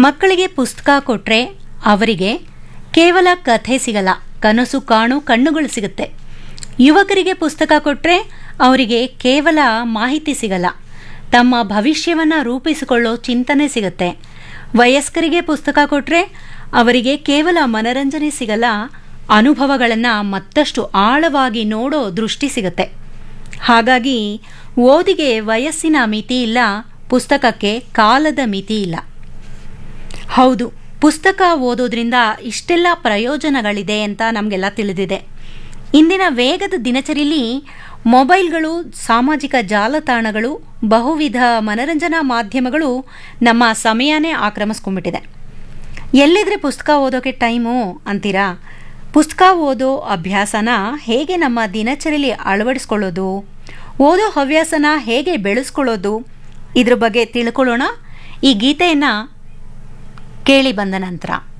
ಮಕ್ಕಳಿಗೆ ಪುಸ್ತಕ ಕೊಟ್ಟರೆ ಅವರಿಗೆ ಕೇವಲ ಕಥೆ ಸಿಗಲ್ಲ ಕನಸು ಕಾಣು ಕಣ್ಣುಗಳು ಸಿಗುತ್ತೆ ಯುವಕರಿಗೆ ಪುಸ್ತಕ ಕೊಟ್ಟರೆ ಅವರಿಗೆ ಕೇವಲ ಮಾಹಿತಿ ಸಿಗಲ್ಲ ತಮ್ಮ ಭವಿಷ್ಯವನ್ನು ರೂಪಿಸಿಕೊಳ್ಳೋ ಚಿಂತನೆ ಸಿಗುತ್ತೆ ವಯಸ್ಕರಿಗೆ ಪುಸ್ತಕ ಕೊಟ್ಟರೆ ಅವರಿಗೆ ಕೇವಲ ಮನರಂಜನೆ ಸಿಗಲ್ಲ ಅನುಭವಗಳನ್ನು ಮತ್ತಷ್ಟು ಆಳವಾಗಿ ನೋಡೋ ದೃಷ್ಟಿ ಸಿಗುತ್ತೆ ಹಾಗಾಗಿ ಓದಿಗೆ ವಯಸ್ಸಿನ ಮಿತಿ ಇಲ್ಲ ಪುಸ್ತಕಕ್ಕೆ ಕಾಲದ ಮಿತಿ ಇಲ್ಲ ಹೌದು ಪುಸ್ತಕ ಓದೋದ್ರಿಂದ ಇಷ್ಟೆಲ್ಲ ಪ್ರಯೋಜನಗಳಿದೆ ಅಂತ ನಮಗೆಲ್ಲ ತಿಳಿದಿದೆ ಇಂದಿನ ವೇಗದ ದಿನಚರಿಯಲ್ಲಿ ಮೊಬೈಲ್ಗಳು ಸಾಮಾಜಿಕ ಜಾಲತಾಣಗಳು ಬಹುವಿಧ ಮನರಂಜನಾ ಮಾಧ್ಯಮಗಳು ನಮ್ಮ ಸಮಯನೇ ಆಕ್ರಮಿಸ್ಕೊಂಡ್ಬಿಟ್ಟಿದೆ ಎಲ್ಲಿದ್ರೆ ಪುಸ್ತಕ ಓದೋಕೆ ಟೈಮು ಅಂತೀರಾ ಪುಸ್ತಕ ಓದೋ ಅಭ್ಯಾಸನ ಹೇಗೆ ನಮ್ಮ ದಿನಚರಿಯಲ್ಲಿ ಅಳವಡಿಸ್ಕೊಳ್ಳೋದು ಓದೋ ಹವ್ಯಾಸನ ಹೇಗೆ ಬೆಳೆಸ್ಕೊಳ್ಳೋದು ಇದ್ರ ಬಗ್ಗೆ ತಿಳ್ಕೊಳ್ಳೋಣ ಈ ಗೀತೆಯನ್ನು ಕೇಳಿ ಬಂದ ನಂತರ